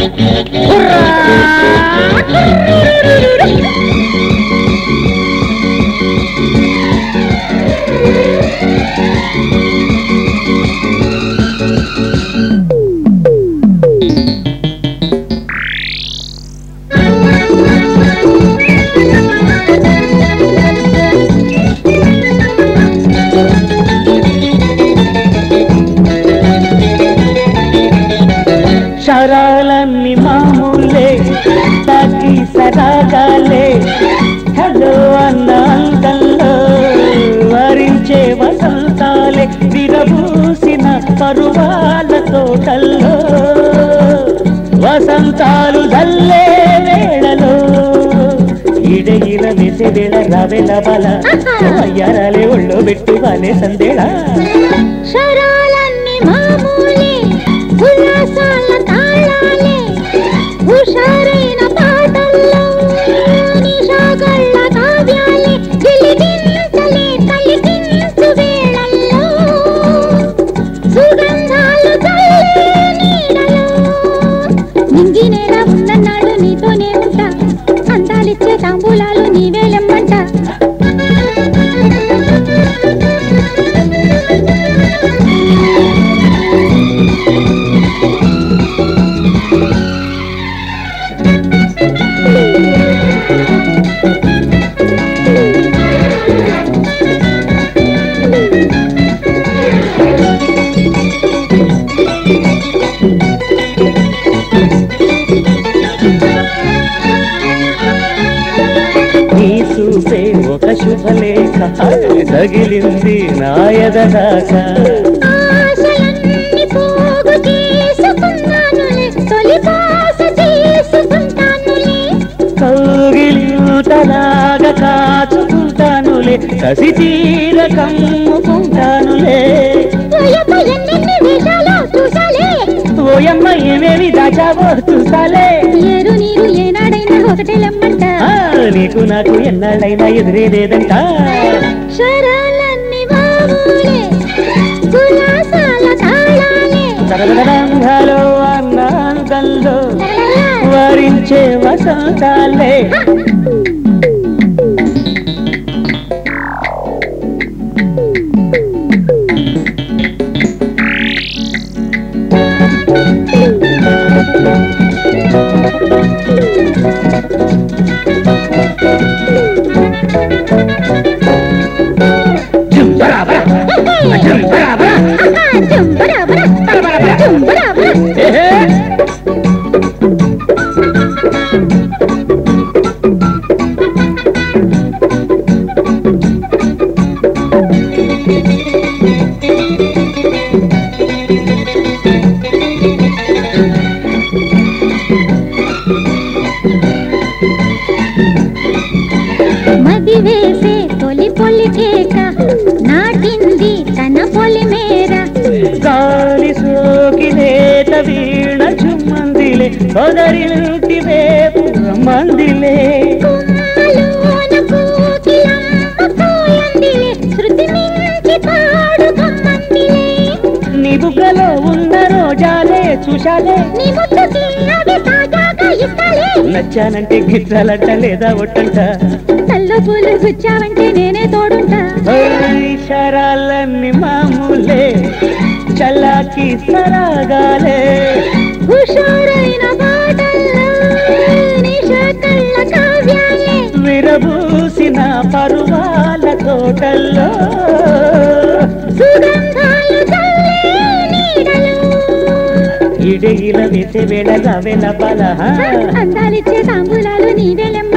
శరాలన్నీ మామూలే తాకి సరాగాలే హలో అన్న అందంలో వరించే వసంతాలే విరబూసిన పరువాల తోటల్లో వసంతాలు జల్లే వేళలో ఇడగిల మెసెదెళ రవెల బల అయ్యారాలే ఒళ్ళో పెట్టు వాలే సందేళ శరాలన్నీ మామూలే ఉల్లాసాల తాళాలే హుషారైన పాటల్లో నిషాగళ్ళ కావ్యాలే గిలిగింతలే కలిగించు వేళల్లో సుగంధాలు చల్లే నీడలో నింగి నేల ఉన్ననాడు నీతోనే ఉంటా అందాలిచ్చే తాంబూలాలు నీవేలెమ్మంట నీ చూసే ఒక శుభలేఖ తగిలింది నాయదదాకా ఆశలన్నీ పోగు చేసుకున్నానులే తొలి పాస చేసుకుంటానులే కౌగిలితలాగా కాచుకుంటానులే కసి తీర కమ్ముకుంటానులే ఓయప్ప ఎన్నెన్ని వేషాలో చూసాలే ఓయమ్మ ఏమేమి దాచావో చూసాలే ఏరు నీరు ఏనాడైనా ఒకటే లెమ్మంట ఆ, నీకు నాకు ఎన్నాళ్ళైనా ఎదురే లేదంట శరాలన్నీ మామూలే కులాసాల తాళాలే తరగరంగాలో అన్నాంగంలో వరించే వసంతాలే జుమ్ బరాబరా, జుమ్ బరాబరా. జుంబరాబరా జుంబరాబరా ఏహే. మది వేసే తొలి పొలి కేక నాటింది తన పొలి మేర గాలి సోకిలేత వీణ చుమ్మందిలే సోదరింటి వేపు రమ్మందిలే కుమ్మలోన కోకిలమ్మ కోయందిలే శృతి మించి పాడు కమ్మందిలే నీ బుగ్గలో ఉన్న రోజాలే చూశాలే నీ ముద్దుకి అవి తాజాగా ఇస్తాలే నచ్చానంటే గిట్టాలంట లేదా ఒట్టంట తల్లో పూలు గుచ్చావంటే నేనే తోడుంటా ఓయ్ శరాలన్నీ మామూలే చల్లాకి సరాగాలే హుషారైన పాటల్లో నిషా కళ్ళ కావ్యాలే విరబూసిన పరువాల తోటల్లో సుగంధాలు చల్లే నీడలో ఇడగిల వెసె వేళ వెల బల అందాలిచ్చే తాంబూలాలు నీవేలెమ్మ